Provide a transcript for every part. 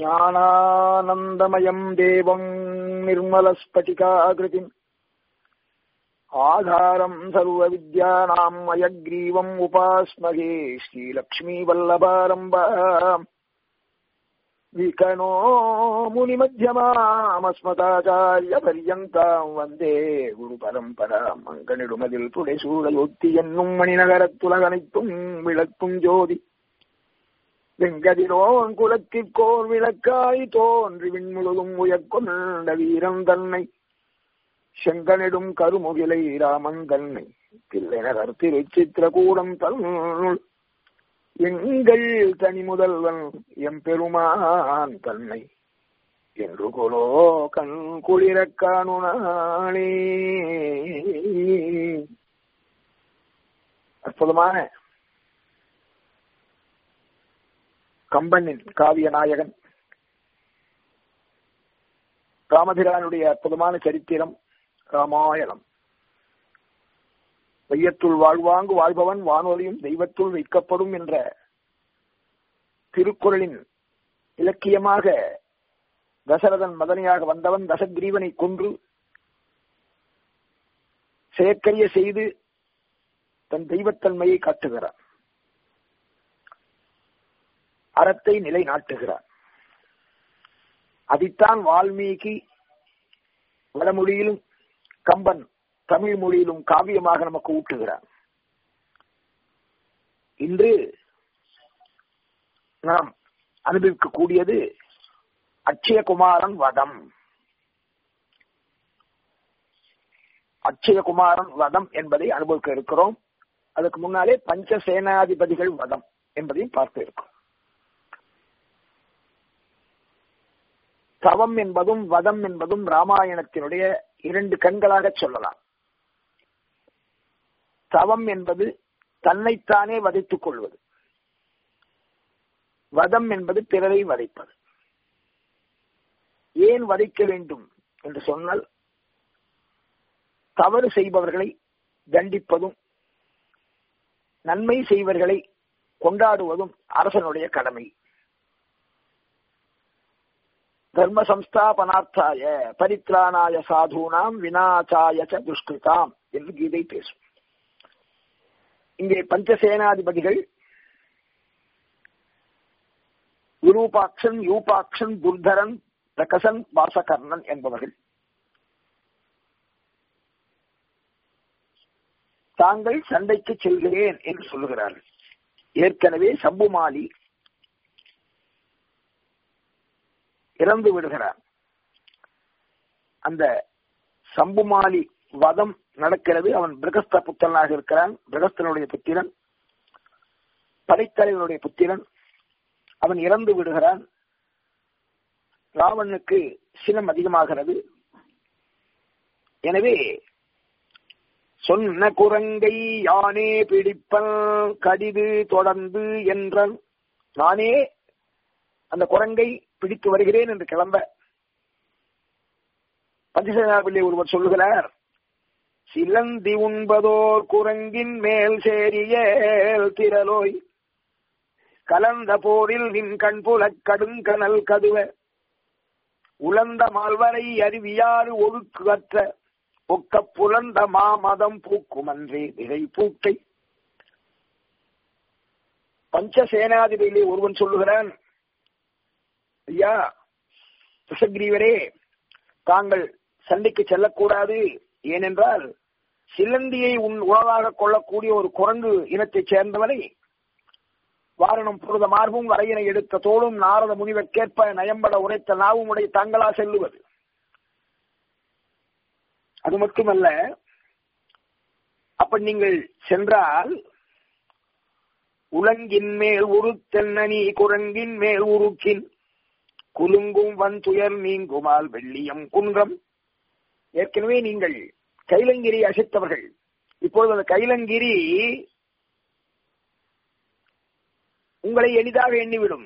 ज्ञानानन्दमयम् देवम् निर्मलस्फटिकाकृतिम् आधारम् सर्वविद्यानाम् अयग्रीवम् उपास्महे श्रीलक्ष्मीवल्लभारम्भाम् विकनो முனிமத்தியமாமஸ்மதாச்சாரியபரியங்காம் வந்தே குரு பரம்பராம் அங்கனிடுமதில் புடைசூழலொத்தி என்னும் மணிநகரத்துலகனைத்தும் விளக்கும் ஜோதி வெங்கதிரோன் குலத்திற்கோர் விளக்காய் தோன்றி விண்முழுதும் உயர்கொண்ட வீரன் தன்னை செங்கனிடும் கருமுகிலை ராமன் தன்னை தில்லைநகர் திருச்சித்திரகூடம் தன்னுள் எங்கள் தனி முதல்வன் எம்பெருமான் தன்னை என்று கொலோ கண் குளிர காணுனாளே அற்புதமான கம்பனின் காவிய நாயகன் ராமபிரானுடைய அற்புதமான சரித்திரம் ராமாயணம் வையத்துள் வாழ்வாங்கு வாழ்பவன் வானொலியும் தெய்வத்துள் வைக்கப்படும் என்ற திருக்குறளின் இலக்கியமாக தசரதன் மதனையாக வந்தவன் தசகிரீவனை கொன்று செயற்கரிய செய்து தன் தெய்வத்தன்மையை காட்டுகிறான் அறத்தை நிலைநாட்டுகிறான் அதைத்தான் வால்மீகி வடமொழியிலும் கம்பன் தமிழ் மொழியிலும் காவியமாக நமக்கு ஊட்டுகிறான் இன்று நாம் அனுபவிக்கக்கூடியது அட்சயகுமாரன் வதம் அட்சயகுமாரன் வதம் என்பதை அனுபவிக்க இருக்கிறோம் அதுக்கு முன்னாலே பஞ்ச சேனாதிபதிகள் வதம் என்பதையும் பார்க்க இருக்கும் தவம் என்பதும் வதம் என்பதும் ராமாயணத்தினுடைய இரண்டு கண்களாக சொல்லலாம் தவம் என்பது தன்னைத்தானே வதைத்துக் கொள்வது வதம் என்பது பிறரை வதைப்பது ஏன் வதைக்க வேண்டும் என்று சொன்னால் தவறு செய்பவர்களை தண்டிப்பதும் நன்மை செய்வர்களை கொண்டாடுவதும் அரசனுடைய கடமை தர்ம சம்ஸ்தாபனார்த்தாய பரித்ராணாய சாதுனாம் வினாச்சாய துஷ்கிருதாம் என்று கீதை பேசும் இங்கே பஞ்சசேனாதிபதிகள் விரூபாக்ஷன் யூபாக்ஷன் துர்தரன் பிரகசன் வாசகர்ணன் என்பவர்கள் தாங்கள் சண்டைக்கு செல்கிறேன் என்று சொல்லுகிறார்கள் ஏற்கனவே சம்புமாலி இறந்து விடுகிறார் அந்த சம்புமாலி வதம் நடக்கிறது அவன் பிரகஸ்த புத்திரனாக இருக்கிறான் பிரகஸ்தனுடைய புத்திரன் படைத்தலைவனுடைய புத்திரன் அவன் இறந்து விடுகிறான் ராவனுக்கு சினம் அதிகமாகிறது எனவே சொன்ன குரங்கை யானே பிடிப்பல் கடிது தொடர்ந்து என்றன் நானே அந்த குரங்கை பிடித்து வருகிறேன் என்று கிளம்ப பஞ்சசேனாவிலே ஒருவர் சொல்லுகிறார் சிலந்தி உண்பதோர் குரங்கின் மேல் சேரியேல் திரலோய் கலந்த போரில் நின் கண்புலக் கடுங்கனல் கதுவ உலந்த மால்வரை அறிவியாறு ஒழுக்கு அற்ற ஒக்க புலந்த மாமதம் பூக்குமன்றே விதை பூட்டை பஞ்சசேனாதிபதியிலே ஒருவன் சொல்லுகிறான் ஐயா கிருஷ்ணகிரீவரே தாங்கள் சண்டைக்கு செல்லக்கூடாது ஏனென்றால் சிலந்தியை உன் உணவாக கொள்ளக்கூடிய ஒரு குரங்கு இனத்தைச் சேர்ந்தவனை வாரணம் புரத மார்பும் வரையினை எடுத்த தோளும் நாரத முனிவர்க்கேற்ப நயம்பட உரைத்த நாவும் உடைய தாங்களா செல்லுவது அது மட்டுமல்ல அப்ப நீங்கள் சென்றால் உலங்கின் மேல் உருத்தென்னி குரங்கின் மேல் உருக்கின் குலுங்கும் வன் துயர் நீங்குமால் வெள்ளியம் குன்றம் ஏற்கனவே நீங்கள் கைலங்கிரி அசைத்தவர்கள் இப்பொழுது அந்த கைலங்கிரி உங்களை எளிதாக எண்ணிவிடும்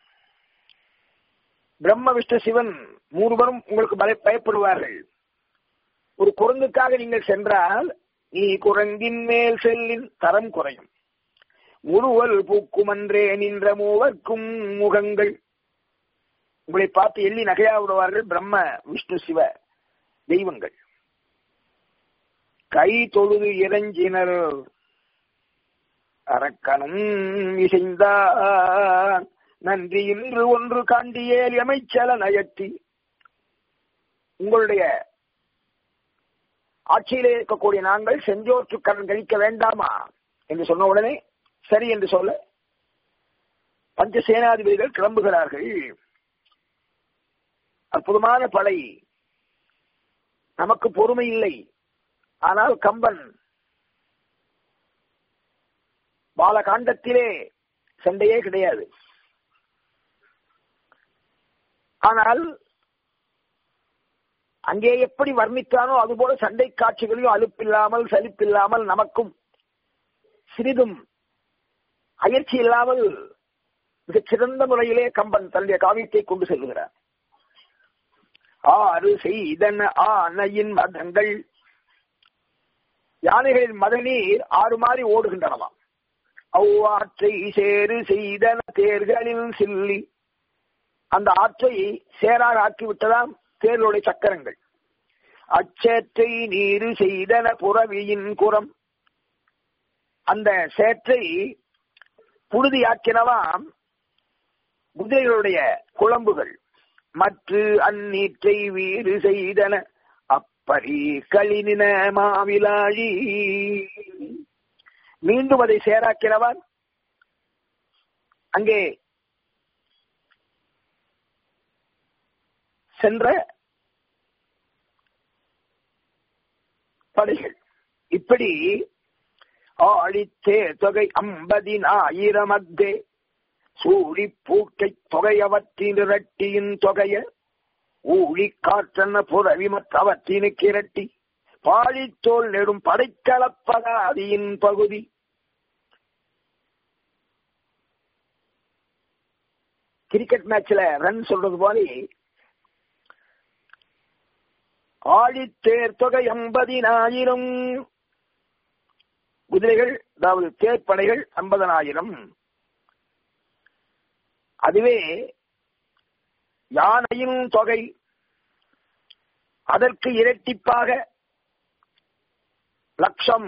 பிரம்ம விஷ்ணு சிவன் மூருவரும் உங்களுக்கு பயப்படுவார்கள் ஒரு குரங்குக்காக நீங்கள் சென்றால் நீ குரங்கின் மேல் செல்லின் தரம் குறையும் முருவல் பூக்குமன்றே நின்ற மூவர்க்கும் முகங்கள் உங்களை பார்த்து எள்ளி நகையா விடுவார்கள் பிரம்ம விஷ்ணு சிவ தெய்வங்கள் கை தொழுது இறைஞ்சினர் அரக்கனும் இசைந்தான் நன்றி இன்று ஒன்று காண்டியேல் எமைச்சல நயத்தி உங்களுடைய ஆட்சியிலே இருக்கக்கூடிய நாங்கள் செஞ்சோற்று கடன் கழிக்க வேண்டாமா என்று சொன்ன உடனே சரி என்று சொல்ல பஞ்ச சேனாதிபதிகள் கிளம்புகிறார்கள் அற்புதமான படை நமக்கு பொறுமை இல்லை ஆனால் கம்பன் பாலகாண்டத்திலே சண்டையே கிடையாது ஆனால் அங்கே எப்படி வர்ணித்தானோ அதுபோல சண்டை காட்சிகளையும் அலுப்பில்லாமல் சலிப்பில்லாமல் நமக்கும் சிறிதும் அயற்சி இல்லாமல் மிகச் சிறந்த முறையிலே கம்பன் தன்னுடைய காவியத்தை கொண்டு செல்லுகிறார் ஆறு செய்தன ஆனையின் மதங்கள் யானைகளின் மத நீர் ஆறு மாறி ஓடுகின்றனவாம் அவ்வாற்றை சேறு செய்தன தேர்களில் சில்லி அந்த ஆற்றை சேராக ஆக்கிவிட்டதாம் தேர்களுடைய சக்கரங்கள் அச்சேற்றை நீரு செய்தன புறவியின் குரம் அந்த சேற்றை புழுதியாக்கினவாம் குதிரைகளுடைய குழம்புகள் மற்ற அந்நீற்றை வீறு செய்தன அப்பரி களினின மாவிலாழி மீண்டும் அதை சேராக்கினவான் அங்கே சென்ற படைகள் இப்படி ஆழித்தே தொகை ஐம்பதினாயிரம் அத்தே சூழி பூட்டை தொகையவற்றின் இரட்டியின் தொகைய ஊழி காற்றன புறவி மற்றவற்றினுக்கு இரட்டி பாழித்தோல் நெடும் படைக்கலப்பகாதியின் பகுதி கிரிக்கெட் மேட்ச்ல ரன் சொல்றது போல ஆழித்தேர் தொகை ஐம்பதினாயிரம் குதிரைகள் அதாவது தேர்ப்படைகள் ஐம்பதனாயிரம் அதுவே யானையின் தொகை அதற்கு இரட்டிப்பாக லட்சம்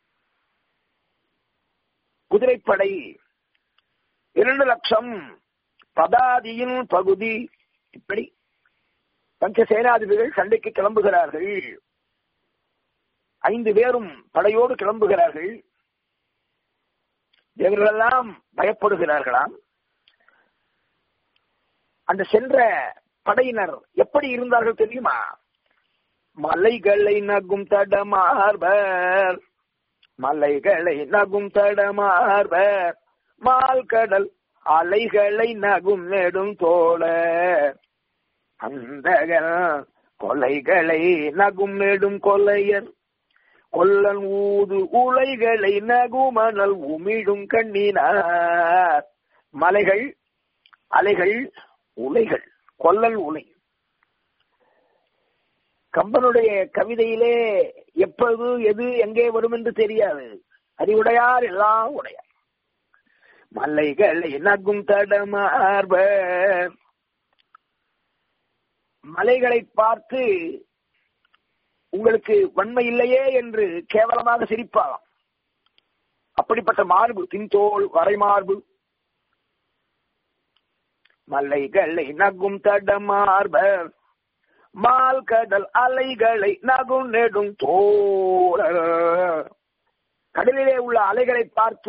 குதிரைப்படை இரண்டு லட்சம் பதாதியின் பகுதி இப்படி பஞ்ச சேனாதிபதிகள் சண்டைக்கு கிளம்புகிறார்கள் ஐந்து பேரும் படையோடு கிளம்புகிறார்கள் இவர்களெல்லாம் பயப்படுகிறார்களாம் அந்த சென்ற படையினர் எப்படி இருந்தார்கள் தெரியுமா மலைகளை நகும் தடமார்பர் மலைகளை நகும் தடமார்பர் மால்கடல் அலைகளை நகும் நெடும் தோழ அந்த கொலைகளை நகும் நெடும் கொலையர் கொல்லன் ஊது உலைகளை நகுமணல் உமிழும் கண்ணினார் மலைகள் அலைகள் உலைகள் கொல்லல் உலை கம்பனுடைய கவிதையிலே எப்போது எது எங்கே வரும் என்று தெரியாது அறிவுடையார் எல்லாம் உடையார் மலைகளை நகும் தடமார்பர் மலைகளை பார்த்து உங்களுக்கு வன்மை இல்லையே என்று கேவலமாக சிரிப்பாராம் அப்படிப்பட்ட மார்பு தின்தோல் வரைமார்பு மலைகளை நகும் தடமார்பர் மால் கடல் அலைகளை நகும் நெடும் தோழ கடலிலே உள்ள அலைகளை பார்த்து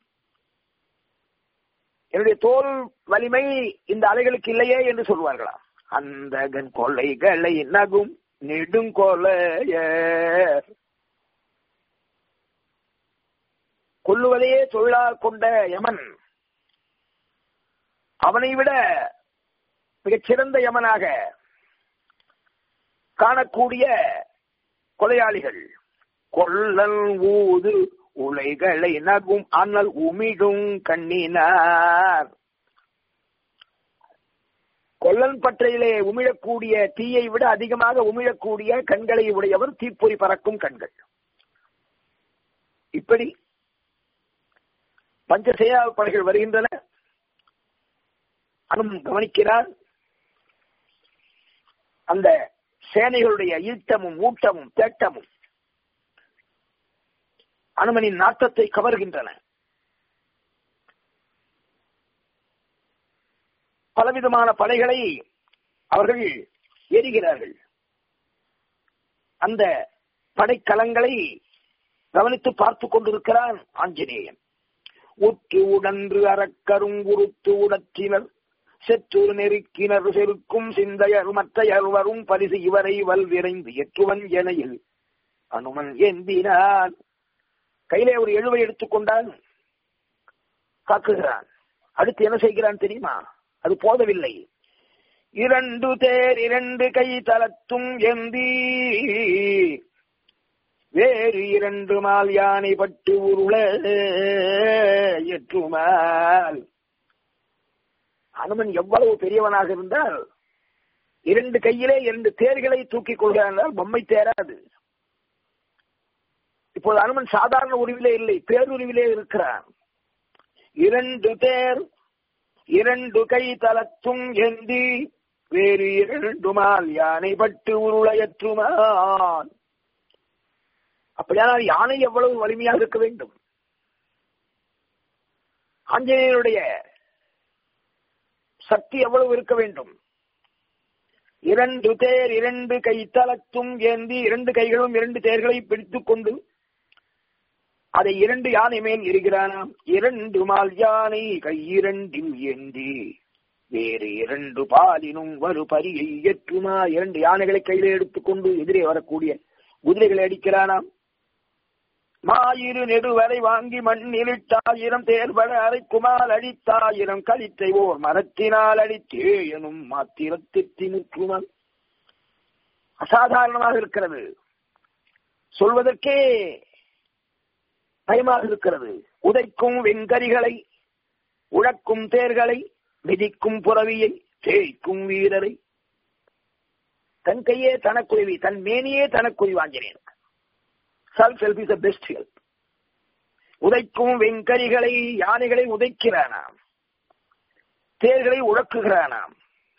என்னுடைய தோல் வலிமை இந்த அலைகளுக்கு இல்லையே என்று சொல்வார்களாம் அந்த கொலைகளை நகும் நெடுங்கொலைய கொல்லுவதையே தொழிலாக கொண்ட யமன் அவனை விட மிகச் சிறந்த யமனாக காணக்கூடிய கொலையாளிகள் கொல்லல் ஊது உலைகளை நகும் அனல் உமிழும் கண்ணினார் கொல்லன் பற்றையிலே உமிழக்கூடிய தீயை விட அதிகமாக உமிழக்கூடிய கண்களை உடையவர் தீப்பொறி பறக்கும் கண்கள் இப்படி பஞ்சசேயா படைகள் வருகின்றன அனும் கவனிக்கிறார் அந்த சேனைகளுடைய ஈட்டமும் ஊட்டமும் தேட்டமும் அனுமனின் நாட்டத்தை கவர்கின்றன பலவிதமான படைகளை அவர்கள் எரிகிறார்கள் அந்த படைக்கலங்களை கவனித்து பார்த்து கொண்டிருக்கிறான் ஆஞ்சநேயன் உற்று உடன்று அறக்கருங்குறுத்து உடற்றினர் செற்றூர் நெருக்கினர் செருக்கும் சிந்தையர் மற்றையர் வரும் பரிசு இவரை வல்விரைந்து எற்றுவன் எனையில் அனுமன் ஏந்தினான் கையிலே ஒரு எழுவை எடுத்துக்கொண்டான் காக்குகிறான் அடுத்து என்ன செய்கிறான் தெரியுமா அது போதவில்லை இரண்டு தேர் இரண்டு கை தளத்தும் எந்தி வேறு இரண்டு மால் யானை பட்டு உருள எற்றுமால் அனுமன் எவ்வளவு பெரியவனாக இருந்தால் இரண்டு கையிலே இரண்டு தேர்களை தூக்கிக் கொள்கிறான் பொம்மை தேராது இப்போது அனுமன் சாதாரண உருவிலே இல்லை பேருருவிலே இருக்கிறான் இரண்டு தேர் இரண்டு கை தளத்தும் எந்தி வேறு இரண்டு மால் யானை பட்டு உருளையற்றுமான் அப்படியானால் யானை எவ்வளவு வலிமையாக இருக்க வேண்டும் ஆஞ்சநேயனுடைய சக்தி எவ்வளவு இருக்க வேண்டும் இரண்டு தேர் இரண்டு கை தளத்தும் ஏந்தி இரண்டு கைகளும் இரண்டு தேர்களை பிடித்துக் கொண்டு அதை இரண்டு யானை மேல் இருக்கிறானாம் இரண்டு மால் யானை கையிரண்டில் ஏந்தி வேறு இரண்டு பாலினும் வரு பரியை ஏற்றுமா இரண்டு யானைகளை கையில எடுத்துக்கொண்டு எதிரே வரக்கூடிய குதிரைகளை அடிக்கிறானாம் மாயிரு நெடுவரை வாங்கி மண்ணிலிட்டாயிரம் தேர்வட அரைக்குமால் அடித்தாயிரம் கழித்தை ஓர் மரத்தினால் அடித்தே எனும் மாத்திரத்திற்கு நிற்குமால் அசாதாரணமாக இருக்கிறது சொல்வதற்கே பயமாக இருக்கிறது உதைக்கும் வெண்கரிகளை உழக்கும் தேர்களை மிதிக்கும் புறவியை தேய்க்கும் வீரரை தன் கையே தனக்குருவி தன் மேனியே தனக்குருவி வாங்கினேன் self help is the best help உதைக்கும் வெண்கரிகளை யானைகளை உதைக்கிறானாம் தேர்களை உழக்குகிறானாம்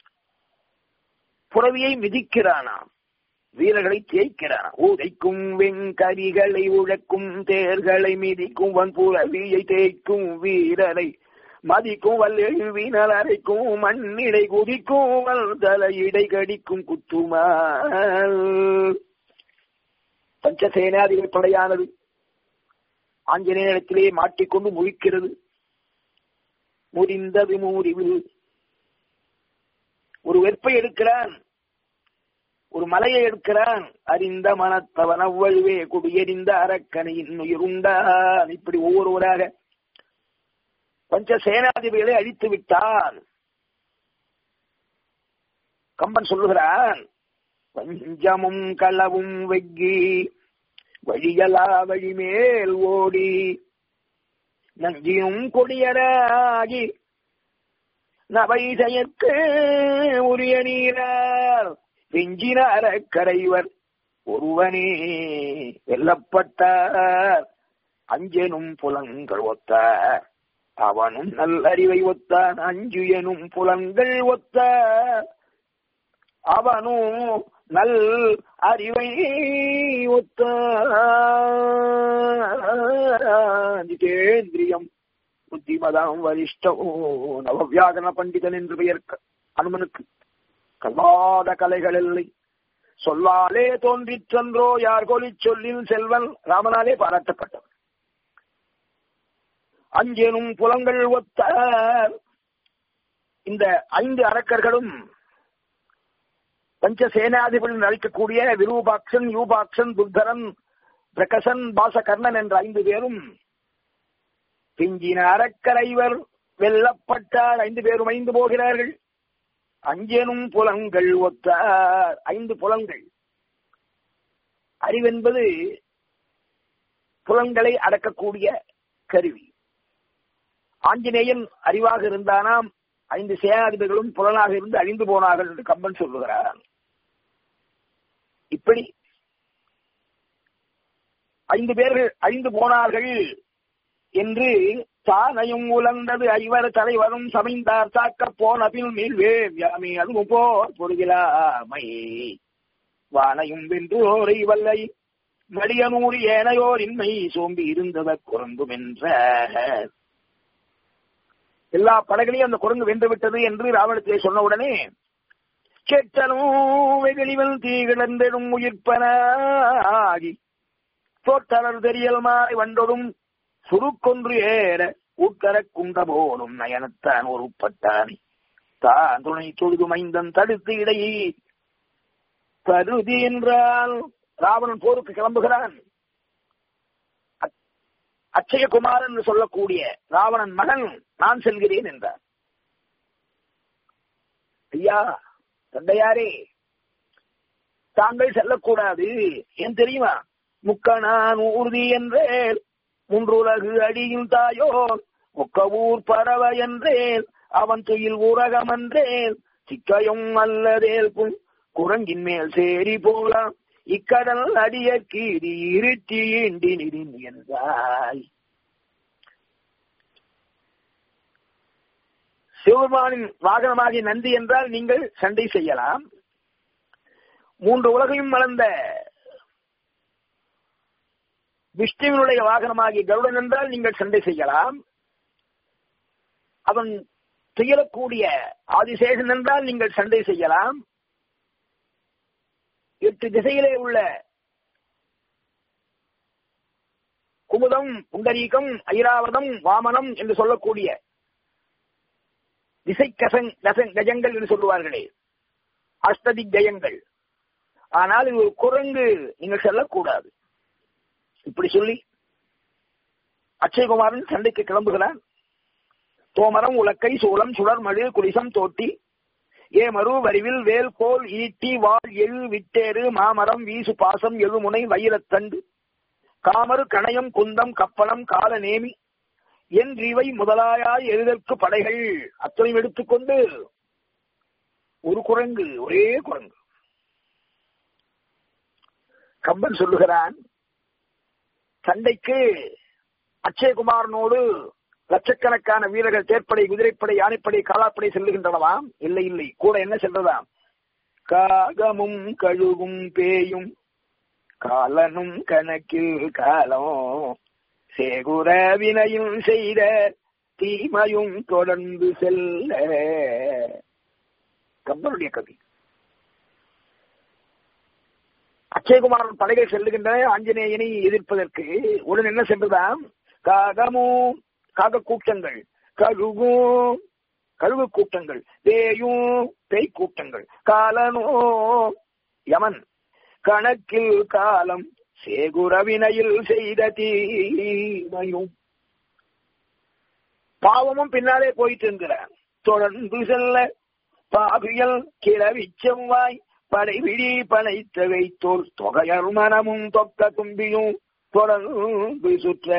புறவியை மிதிக்கிறானாம் வீரர்களை தேய்க்கிறான் உதைக்கும் வெண்கரிகளை உழக்கும் தேர்களை மிதிக்கும் வன்புறவியை தேய்க்கும் வீரரை மதிக்கும் வல் எழுவினால் அரைக்கும் மண்ணிடை குதிக்கும் வல் தலையிடை கடிக்கும் குத்துமால் பஞ்சசேனாதிகள் படையானது ஆஞ்சநேயத்திலே மாட்டிக்கொண்டு முழிக்கிறது முறிந்தது மூறிவில் ஒரு வெப்பை எடுக்கிறான் ஒரு மலையை எடுக்கிறான் அறிந்த மனத்தவன் அவ்வழுவே குடியெறிந்த அரக்கனையின் உயிருண்டான் இப்படி ஒவ்வொருவராக பஞ்ச சேனாதிபதிகளை அழித்து விட்டான் கம்பன் சொல்லுகிறான் பஞ்சமும் களவும் வெக்கி வழியலா வழிமேல் ஓடி நஞ்சினும் கொடியராகி நவை செயற்கு உரிய நீரார் வெஞ்சின அறக்கரைவர் ஒருவனே வெல்லப்பட்டார் அஞ்செனும் புலங்கள் ஒத்தார் அவனும் நல்லறிவை ஒத்தான் அஞ்சு எனும் புலங்கள் ஒத்தார் அவனும் நல் அறிவை ஒத்தேந்திரியம் புத்திமதாம் வரிஷ்டம் நவவியாகன பண்டிதன் என்று பெயர் அனுமனுக்கு கல்லாத கலைகள் இல்லை சொல்லாலே தோன்றிச் சென்றோ யார் கொலி சொல்லில் செல்வன் ராமனாலே பாராட்டப்பட்டவர் அஞ்சேனும் புலங்கள் ஒத்த இந்த ஐந்து அரக்கர்களும் பஞ்ச சேனாதிபதி அழைக்கக்கூடிய விரூபாக்ஷன் யூபாக்ஷன் புத்தரன் பிரகசன் பாசகர்ணன் என்ற ஐந்து பேரும் பிஞ்சின அறக்கரைவர் வெல்லப்பட்டார் ஐந்து பேரும் ஐந்து போகிறார்கள் அஞ்சனும் புலங்கள் ஒத்தார் ஐந்து புலங்கள் அறிவென்பது புலங்களை அடக்கக்கூடிய கருவி ஆஞ்சநேயன் அறிவாக இருந்தானாம் ஐந்து சேனாதிபதிகளும் புலனாக இருந்து அழிந்து போனார்கள் என்று கம்பன் சொல்லுகிறார் இப்படி ஐந்து பேர்கள் அழிந்து போனார்கள் என்று தானையும் உலர்ந்தது ஐவர் தலைவரும் சமைந்தார் சாக்க போன பின் மீள்வேம் யாமே அதுவும் போர் பொருகிலாமை வானையும் வென்றோரை வல்லை மடியனூர் ஏனையோர் இன்மை சோம்பி இருந்தத குரங்கும் என்ற எல்லா படகளையும் அந்த குரங்கு வென்று விட்டது என்று ராவணத்திலே சொன்ன உடனே கேட்டனும் வெகுளிவன் தீ கிடந்திடும் உயிர்ப்பனாகி தோற்றலர் தெரியல் மாறி வண்டொடும் சுருக்கொன்று ஏற ஊக்கர குண்ட போலும் நயனத்தான் ஒருப்பட்டானே தான் துணை தொழுது மைந்தன் தடுத்து இடையே கருதி என்றால் ராவணன் போருக்கு கிளம்புகிறான் அச்சயகுமாரன் என்று சொல்லக்கூடிய ராவணன் மகன் நான் செல்கிறேன் என்றார் ஐயா தந்தையாரே தாங்கள் செல்லக்கூடாது ஏன் தெரியுமா முக்கணான் ஊர்தி என்றேன் மூன்றுலகு அடியில் தாயோ ஒக்க ஊர் பறவ என்றேன் அவன் துயில் ஊரகம் என்றேன் சிக்கையும் அல்லதேல் குரங்கின் மேல் சேரி போலாம் இக்கடல் அடிய கீறி இருட்டி ஈண்டி நிறின் என்றாய் சிவபெருமானின் வாகனமாகிய நந்தி என்றால் நீங்கள் சண்டை செய்யலாம் மூன்று உலகையும் வளர்ந்த விஷ்ணுவினுடைய வாகனமாகிய கருடன் என்றால் நீங்கள் சண்டை செய்யலாம் அவன் துயரக்கூடிய ஆதிசேஷன் என்றால் நீங்கள் சண்டை செய்யலாம் எட்டு திசையிலே உள்ள குமுதம் புண்டரீகம் ஐராவதம் வாமனம் என்று சொல்லக்கூடிய திசை கசங் கசங் கஜங்கள் என்று சொல்லுவார்களே அஷ்டதி கயங்கள் ஆனால் இது ஒரு குரங்கு நீங்கள் செல்லக்கூடாது இப்படி சொல்லி அக்ஷயகுமாரன் சண்டைக்கு கிளம்புகிறான் தோமரம் உலக்கை சூளம் சுடர் மழு குலிசம் தோட்டி ஏமரு வரிவில் வேல் கோல் ஈட்டி வாழ் எழு விட்டேறு மாமரம் வீசு பாசம் எழுமுனை வைரத்தண்டு காமரு கணயம் குந்தம் கப்பலம் கால நேமி என்றிவை முதலாயாய் எழுதற்கு படைகள் அத்தனையும் எடுத்துக்கொண்டு ஒரு குரங்கு ஒரே குரங்கு கம்பன் சொல்லுகிறான் சண்டைக்கு அக்ஷயகுமாரனோடு லட்சக்கணக்கான வீரர்கள் தேர்ப்படை குதிரைப்படை யானைப்படை காலாப்படை செல்லுகின்றனவாம் இல்லை இல்லை கூட என்ன சென்றதாம் காகமும் கழுகும் பேயும் காலனும் கணக்கில் காலம் சேகுர வினையும் செய்த தீமையும் தொடர்ந்து செல்ல கம்பனுடைய கவி அக்ஷயகுமாரன் படைகள் செல்லுகின்றன ஆஞ்சநேயனை எதிர்ப்பதற்கு உடன் என்ன சென்றதாம் காகமும் காக கூட்டங்கள் கழுகும் கழுகு கூட்டங்கள் பேயும் பேய் கூட்டங்கள் காலனோ யமன் கணக்கில் காலம் சேகுரவினையில் செய்த தீமையும் பாவமும் பின்னாலே போயிட்டு இருக்கிறான் தொடர்ந்து செல்ல பாவியல் கிளவி செவ்வாய் படைவிழி பனைத்த வைத்தோர் தொகையர் மனமும் தொக்க தும்பியும் தொடர்ந்து சுற்ற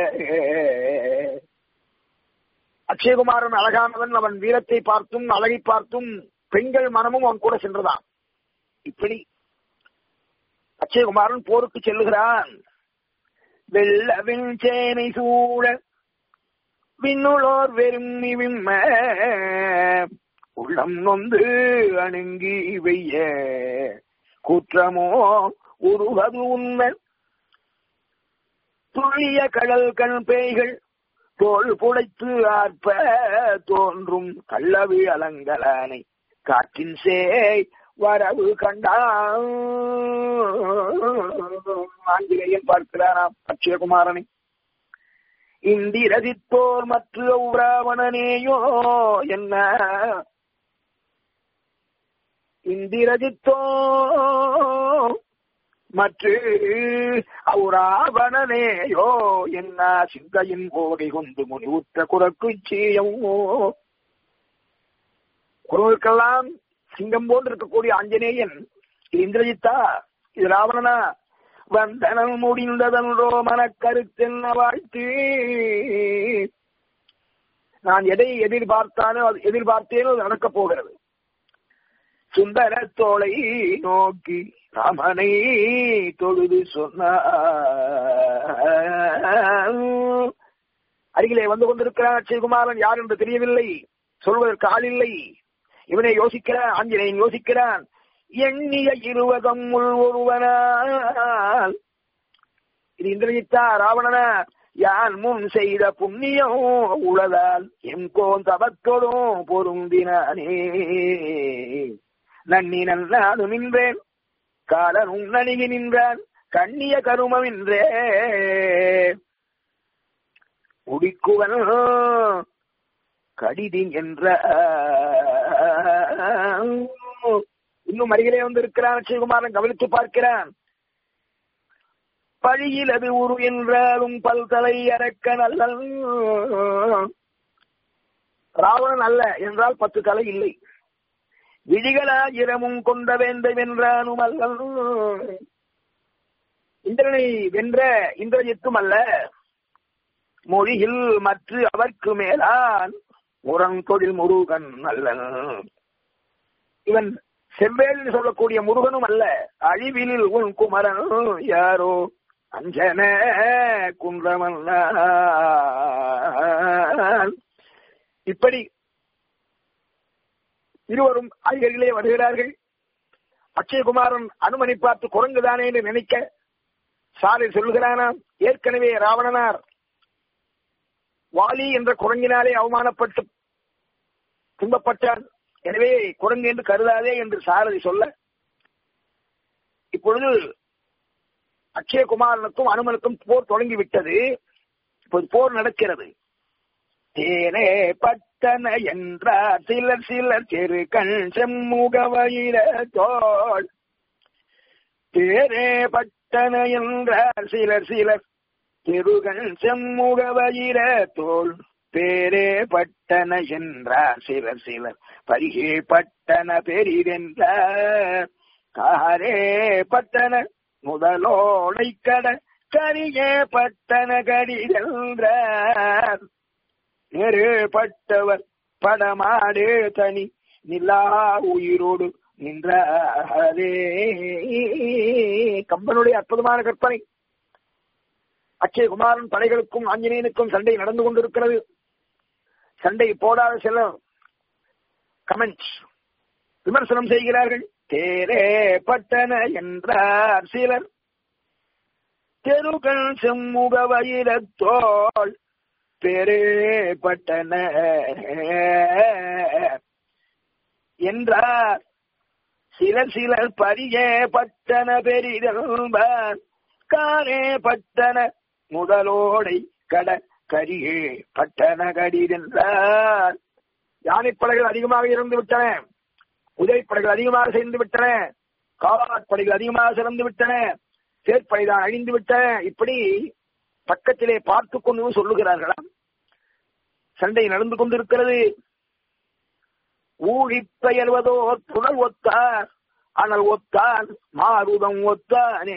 அக்ஷயகுமாரன் அழகானவன் அவன் வீரத்தை பார்த்தும் அழகை பார்த்தும் பெண்கள் மனமும் அவன் கூட சென்றதான் இப்படி அக்ஷயகுமாரன் போருக்கு செல்லுகிறான் வெள்ளவின் சேனை சூழ விண்ணுளோர் வெறும் விம்ம உள்ளம் நொந்து அணுங்கி வெய்ய குற்றமோ உருவது உண்மை துள்ளிய கடல் கண் பேய்கள் தோல் புடைத்து ஆர்ப்ப தோன்றும் கள்ளவி அலங்கலானை காற்றின் சேய் வரவு கண்டான் ஆங்கிலேயன் பார்க்கிறானாம் அக்ஷயகுமாரனை இந்திரதித்தோர் மற்ற உராவணனேயோ என்ன இந்திரதித்தோ மற்ற அவுராவணனேயோ என்ன சிந்தையின் ஓகை கொண்டு முனிவுற்ற குரக்கு சீயமோ குரலுக்கெல்லாம் சிங்கம் போன்று இருக்கக்கூடிய ஆஞ்சநேயன் இது இந்திரஜித்தா இது ராவணனா வந்தனம் முடிந்ததன்றோ மனக்கருத்தென்ன வாழ்த்து நான் எதை எதிர்பார்த்தானோ அது எதிர்பார்த்தேனோ அது நடக்கப் போகிறது சுந்தர தோளை நோக்கி ராமனை தொழுது சொன்ன அருகிலே வந்து கொண்டிருக்கிறான் அச்சயகுமாரன் யார் என்று தெரியவில்லை சொல்வதற்கு ஆள் இல்லை இவனை யோசிக்கிறான் ஆஞ்சநேயன் யோசிக்கிறான் எண்ணிய இருவதம் உள் ஒருவனால் இது இந்திரஜித்தா ராவணனா யான் முன் செய்த புண்ணியம் உளதால் எம் கோந்தபத்தோடும் பொருந்தினானே நன்னி நன்னாது நின்றேன் காலனும் நணுகி நின்றான் கண்ணிய கருமமின்றே உடிக்குவன் கடிதி என்ற இன்னும் அருகிலே வந்திருக்கிறான் அக்ஷயகுமாரன் கவனித்து பார்க்கிறான் பழியில் அது உரு என்றாலும் பல்தலை அறக்க நல்ல ராவணன் அல்ல என்றால் பத்து தலை இல்லை விழிகளாயிரமும் கொண்ட வேண்டும் என்றானும் அல்ல இந்திரனை வென்ற இந்திரஜித்தும் அல்ல மொழியில் மற்ற அவர்க்கு மேலான் முரங்கொழில் முருகன் அல்லன் இவன் செவ்வேல் சொல்லக்கூடிய முருகனும் அல்ல அழிவில் உன் குமரன் யாரோ அஞ்சன குன்றமன் இப்படி இருவரும் அருகிலே வருகிறார்கள் அக்ஷயகுமாரன் அனுமனை பார்த்து குரங்குதானே என்று நினைக்க சாலை சொல்லுகிறானாம் ஏற்கனவே ராவணனார் வாலி என்ற குரங்கினாலே அவமானப்பட்டு துன்பப்பட்டான் எனவே குரங்கு என்று கருதாதே என்று சாரதி சொல்ல இப்பொழுது அக்ஷயகுமாரனுக்கும் அனுமனுக்கும் போர் தொடங்கிவிட்டது இப்போது போர் நடக்கிறது தேனே பட்டன என்றார் சிலர் சிலர் செரு கண் செம்முக வயிற தோல் தேரே பட்டன என்றார் சிலர் சிலர் திருகண் செம்முக வயிற தோல் பேரே பட்டன என்றார் சிலர் சிலர் பரிகே பட்டன பெரிதென்ற காரே பட்டன முதலோடை கட கரியே பட்டன கடிதென்றார் நெருப்பட்டவர் படமாடு தனி நிலா உயிரோடு நின்றாரே கம்பனுடைய அற்புதமான கற்பனை அக்ஷயகுமாரன் படைகளுக்கும் ஆஞ்சநேயனுக்கும் சண்டை நடந்து கொண்டிருக்கிறது சண்டை போடாத சிலர் கமெண்ட்ஸ் விமர்சனம் செய்கிறார்கள் தேரே பட்டன என்றார் சிலர் தெருகள் செம்முக வயிறத்தோள் பெரே பட்டன என்றார் சிலர் சிலர் பரியே பட்டன பெரிதல்பார் காரே பட்டன முதலோடை கட கரியே பட்டன கடிதென்றார் யானைப்படைகள் அதிகமாக இறந்து விட்டன குதிரைப்படைகள் அதிகமாக சேர்ந்து விட்டன காலாட்படைகள் அதிகமாக சிறந்து விட்டன சேர்ப்படைதான் அழிந்து விட்டன இப்படி பக்கத்திலே பார்த்து கொண்டு சொல்லுகிறார்களாம் சண்டை நடந்து கொண்டிருக்கிறது ஊழி பெயர்வதோர் புனல் ஒத்தார் ஆனால் ஒத்தான் மாருதம் ஒத்தானே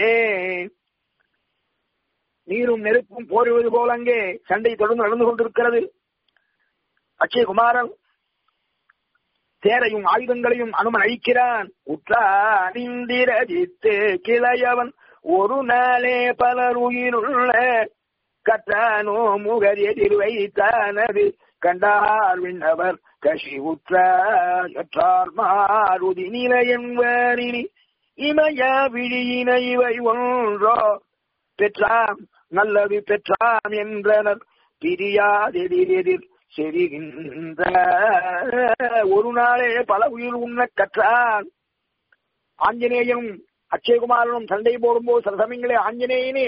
நீரும் நெருப்பும் போருவது போல அங்கே சண்டை தொடர்ந்து நடந்து கொண்டிருக்கிறது அக்ஷயகுமாரன் தேரையும் ஆயுதங்களையும் அனுமன் அழிக்கிறான் உற்றானிந்திரஜித்து கிளையவன் ஒரு நாளே பலர் உயிருள்ள கற்றானோ முகர் எதிர் வைத்தானது கண்டார் விண்ணவர் கஷி உற்றார் மாருதி நிலையன்வரினி இமய விழியின இவை ஒன்றோ பெற்றாம் நல்லது பெற்றாம் என்றனர் பிரியாதெதிரெதிர் செரிகின்ற ஒரு நாளே பல உயிர் உண்ண கற்றான் ஆஞ்சநேயனும் அக்ஷயகுமாரனும் சண்டை போடும்போது சில சமயங்களே ஆஞ்சநேயனே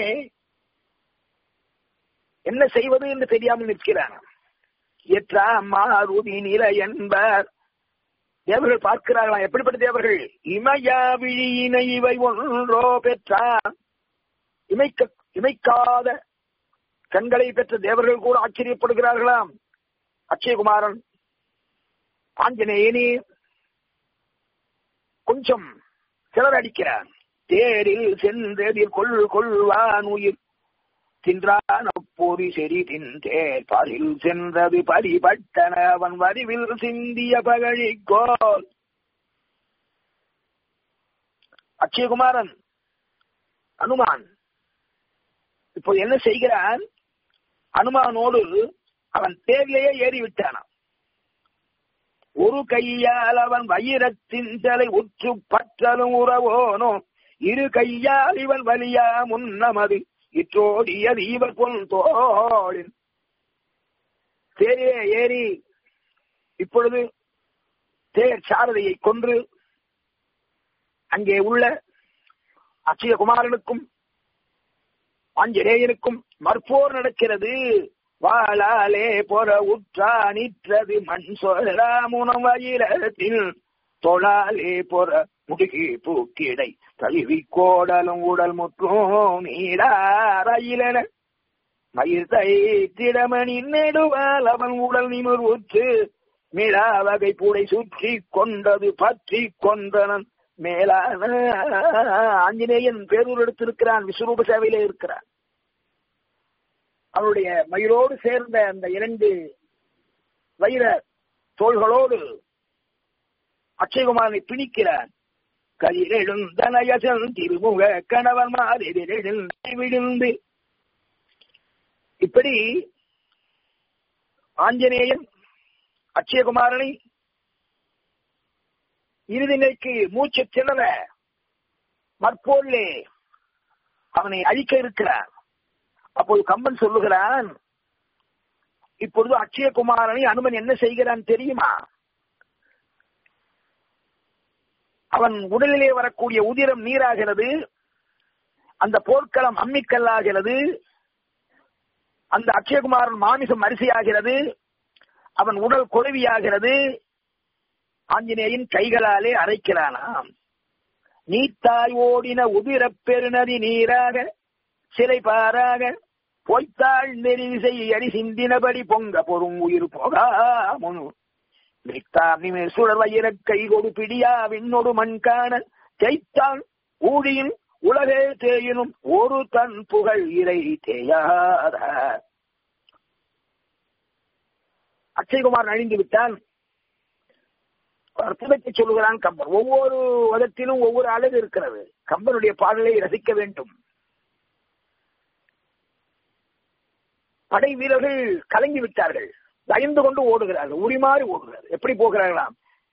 என்ன செய்வது என்று தெரியாமல் நிற்கிறான் எற்றா மாருதி நிலை என்பார் தேவர்கள் பார்க்கிறார்களா எப்படிப்பட்ட தேவர்கள் இமயா விழியினை இவை ஒன்றோ பெற்றான் இமைக்க இமைக்காத கண்களை பெற்ற தேவர்கள் கூட ஆச்சரியப்படுகிறார்களாம் அக்ஷயகுமாரன் ஆஞ்சநேயனே கொஞ்சம் சிலர் அடிக்கிறான் தேரில் சென்றதில் கொள் கொள்வான் உயிர் தின்றான் அப்போது செறி தின்றேர் பாரில் சென்றது பரிபட்டன அவன் வடிவில் சிந்திய பகழிக்கோல் அக்ஷயகுமாரன் அனுமான் இப்போ என்ன செய்கிறான் அனுமானோடு அவன் தேர்லேயே ஏறி விட்டானான் ஒரு கையால் அவன் வைரத்தின் தலை உற்று பற்றலும் உறவோனோ இரு கையால் இவன் வலியா முன்னமது இற்றோடிய தீப பொன் தோழின் தேரே ஏறி இப்பொழுது தேர் சாரதியை கொன்று அங்கே உள்ள அக்ஷயகுமாரனுக்கும் ஆஞ்சநேயனுக்கும் மற்போர் நடக்கிறது வாழாலே பொற உற்றா நிற்றது மண் சொல்லாமுனம் வயிரத்தில் தொழாலே பொற முடுகி பூக்கிடை தழுவி கோடலும் உடல் முற்றும் நீடாரையிலன மயிர் திடமணி நெடுவால் அவன் உடல் நிமிர்வுற்று மிளா வகை பூடை சுற்றி கொண்டது பற்றி கொண்டனன் மேலான ஆஞ்சநேயன் பேரூர் எடுத்திருக்கிறான் விஸ்வரூப சேவையிலே இருக்கிறான் அவருடைய மயிரோடு சேர்ந்த அந்த இரண்டு வைர தோள்களோடு அக்ஷயகுமாரனை பிணிக்கிறான் கதிரெழுந்தனயசன் திருமுக கணவன் மாதிரி விழுந்து இப்படி ஆஞ்சநேயன் அக்ஷயகுமாரனை இறுதி நிலைக்கு மூச்சு திணற மற்போலே அவனை அழிக்க இருக்கிறான் அப்போது கம்பன் சொல்லுகிறான் இப்பொழுது அக்ஷயகுமாரனை அனுமன் என்ன செய்கிறான் தெரியுமா அவன் உடலிலே வரக்கூடிய உதிரம் நீராகிறது அந்த போர்க்களம் அம்மிக்கல்லாகிறது அந்த அக்ஷயகுமாரன் மாமிசம் அரிசியாகிறது அவன் உடல் கொழுவியாகிறது ஆஞ்சநேயன் கைகளாலே அரைக்கிறானாம் நீத்தாய் ஓடின உதிரப் பெருநதி நீராக சிலை பாராக பொய்த்தாள் நெறிவிசை அடி சிந்தினபடி பொங்க பொறும் உயிர் போகாமுனு நித்தாமிமேல் சுழல் வயிற கை கொடு பிடியா விண்ணொடு மண் காண ஜெய்த்தான் ஊழியின் உலகே தேயினும் ஒரு தன் புகழ் இறை தேயாத அக்ஷயகுமார் அழிந்து விட்டான் அற்புதத்தை சொல்லுகிறான் கம்பன் ஒவ்வொரு வதத்திலும் ஒவ்வொரு அழகு இருக்கிறது கம்பனுடைய பாடலை ரசிக்க வேண்டும் படை வீரர்கள் கலங்கி விட்டார்கள் பயந்து கொண்டு ஓடுகிறார்கள் உரிமாறி ஓடுகிறார்கள் எப்படி போகிறார்களாம்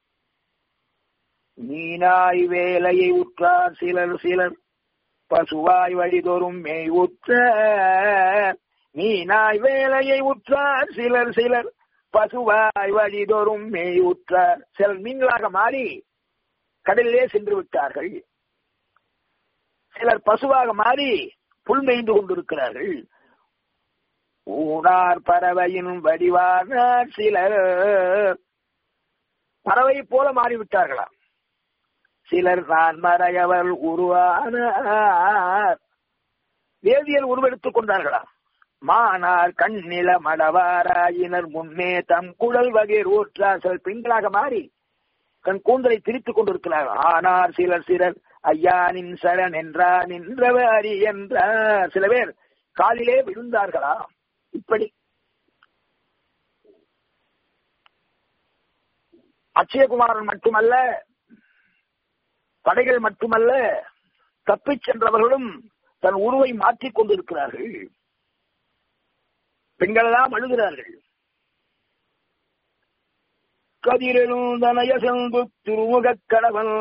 மீனாய் வேலையை உற்றார் சிலர் சிலர் பசுவாய் வழிதோறும் மேய் உற்ற மீனாய் வேலையை உற்றார் சிலர் சிலர் பசுவாய் வழிதோறும் மேய் உற்றார் சிலர் மீன்களாக மாறி கடலிலே சென்று விட்டார்கள் சிலர் பசுவாக மாறி புல் மேய்ந்து கொண்டிருக்கிறார்கள் ஊனார் பறவையின் வடிவானார் சிலர் பறவை போல மாறிவிட்டார்களாம் சிலர் நான் மறையவர் உருவானார் வேதியல் உருவெடுத்துக் கொண்டார்களாம் மானார் கண்ணில மடவாராயினர் முன்னே தம் குழல் வகை ஊற்றார் சிலர் பெண்களாக மாறி கண் கூந்தலை திரித்துக் கொண்டிருக்கிறார்கள் ஆனார் சிலர் சிலர் ஐயானின் சரண் என்றார் நின்றவர் அறி என்றார் சில பேர் காலிலே விழுந்தார்களா இப்படி அக்ஷயகுமாரன் மட்டுமல்ல படைகள் மட்டுமல்ல தப்பிச் சென்றவர்களும் தன் உருவை மாற்றிக் கொண்டிருக்கிறார்கள் பெண்கள் எல்லாம் அழுகிறார்கள் கதிரெழுந்தனைய செந்து திருமுக கடவன்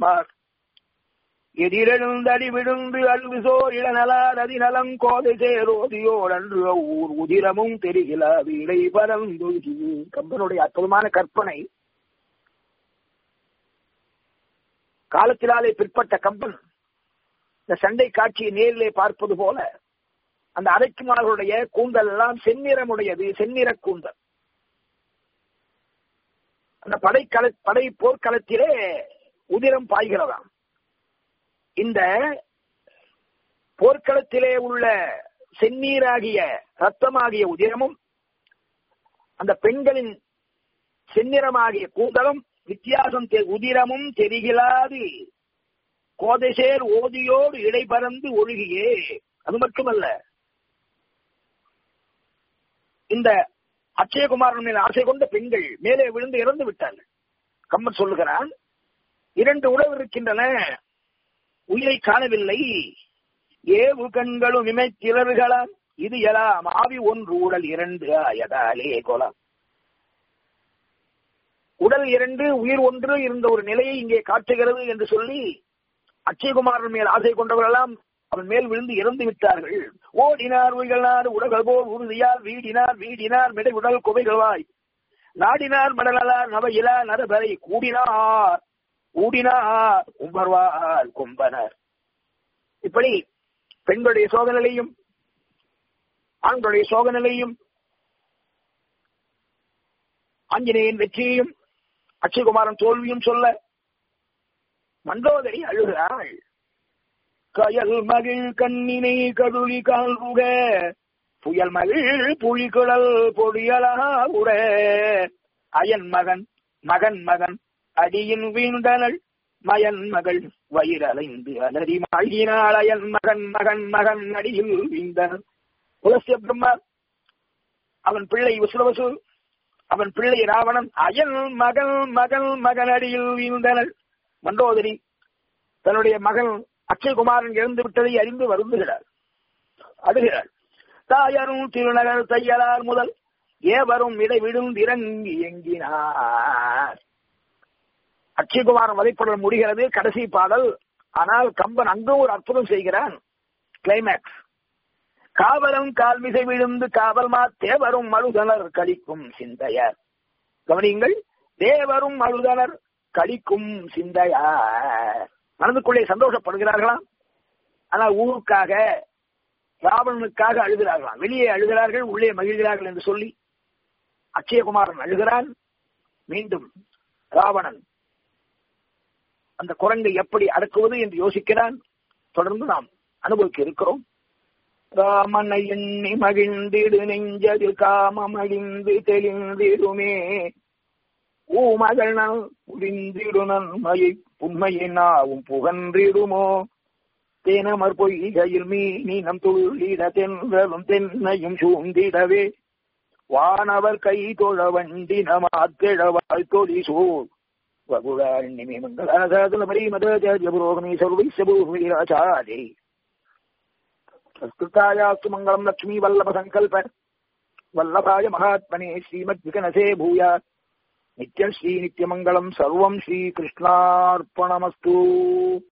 எதிரெழுந்தடி விழுந்து அல்விசோர் இளநலார் அதிநலம் கோதை சேரோதியோர் அன்று ஊர் உதிரமும் தெரிகிறாது இடை பரந்து கம்பனுடைய அற்புதமான கற்பனை காலத்திலாலே பிற்பட்ட கம்பன் இந்த சண்டை காட்சியை நேரிலே பார்ப்பது போல அந்த அரைக்குமார்களுடைய கூந்தல் எல்லாம் செந்நிறமுடையது செந்நிற கூந்தல் அந்த படைக்கள படை போர்க்களத்திலே உதிரம் பாய்கிறதாம் இந்த போர்க்களத்திலே உள்ள செந்நீராகிய ரத்தமாகிய உதிரமும் அந்த பெண்களின் செந்நிறமாகிய கூந்தலும் வித்தியாசம் உதிரமும் தெரிகிறாது கோதைசேர் ஓதியோடு இடைபறந்து ஒழுகியே அது மட்டுமல்ல இந்த அக்ஷயகுமாரன் மேல் ஆசை கொண்ட பெண்கள் மேலே விழுந்து இறந்து விட்டார்கள் கம்மன் சொல்லுகிறான் இரண்டு உறவு இருக்கின்றன உயிரை காணவில்லை ஏவு கண்களும் இமைத்திலர்களாம் இது எல்லாம் ஆவி ஒன்று உடல் இரண்டு ஆயதாலே கொலம் உடல் இரண்டு உயிர் ஒன்று இருந்த ஒரு நிலையை இங்கே காட்டுகிறது என்று சொல்லி அச்சயகுமாரன் மேல் ஆசை கொண்டவர்களெல்லாம் அவன் மேல் விழுந்து இறந்து விட்டார்கள் ஓடினார் உயிர்களார் உடல்கள் போல் உறுதியால் வீடினார் வீடினார் மிடை உடல் குவைகள்வாய் நாடினார் மடலார் நவையிலா நரபரை கூடினார் கூடினார் கும்பர்வார் கும்பனர் இப்படி பெண்களுடைய சோதனையும் ஆண்களுடைய சோதனையும் ஆஞ்சநேயன் வெற்றியையும் அக்ஷயகுமாரன் தோல்வியும் சொல்ல மண்டோதரி அழுகிறாள் கயல் மகிழ் கண்ணினை கதுளி கால்புக புயல் மகிழ் புலிகுழல் பொடியலா உட அயன் மகன் மகன் மகன் அடியின் வீழ்ந்தனள் மயன் மகள் வயிறலைந்து அலறி மாழ்கினாள் அயன் மகன் மகன் மகன் அடியில் வீழ்ந்தனள் புலசிய பிரம்மா அவன் பிள்ளை விசுவசு அவன் பிள்ளை ராவணன் அயன் மகன் மகன் மகன் அடியில் வீழ்ந்தனள் மண்டோதரி தன்னுடைய மகன் அக்ஷயகுமாரன் இறந்து விட்டதை அறிந்து வருந்துகிறார் அழுகிறாள் தாயரும் திருநகர் தையலார் முதல் ஏவரும் இடை விழுந்திறங்கி எங்கினார் அக்ஷயகுமாரன் வதைப்படல் முடிகிறது கடைசி பாடல் ஆனால் கம்பன் அங்கும் ஒரு அற்புதம் செய்கிறான் கிளைமேக்ஸ் காவலும் கால்மிசை விழுந்து காவல் மா தேவரும் மழுதனர் கழிக்கும் சிந்தையர் கவனியுங்கள் தேவரும் மழுதனர் கழிக்கும் சிந்தையார் மனதுக்குள்ளே சந்தோஷப்படுகிறார்களாம் ஆனால் ஊருக்காக ராவணனுக்காக அழுகிறார்களாம் வெளியே அழுகிறார்கள் உள்ளே மகிழ்கிறார்கள் என்று சொல்லி அக்ஷயகுமாரன் அழுகிறான் மீண்டும் ராவணன் அந்த குரங்கை எப்படி அடக்குவது என்று யோசிக்கிறான் தொடர்ந்து நாம் அனுபவிக்க இருக்கிறோம் ராமனை எண்ணி மகிழ்ந்திடு நெஞ்சதில் காமம் அழிந்து தெளிந்திடுமே ஊமகள் நல் புரிந்திடு நன்மையை புண்மையை நாவும் புகன்றிடுமோ தேனமர் பொய்கையில் மீனினம் துள்ளிட தென்றலும் தென்னையும் சூழ்ந்திடவே வானவர் கை தொழ வண்டி நமாத்திழவாய் தொழி சூழ் வகுழாண்ணிமே மங்களாசாதல மரீமதபுரோகமே சர்வைசபூராச்சாரி संस्कृतायास्तु मङ्गलम् लक्ष्मी वल्लभ सङ्कल्प वल्लभाय महात्मने श्रीमद्विकनसे भूयात् नित्यश्री नित्यमङ्गलम् सर्वम् श्रीकृष्णार्पणमस्तु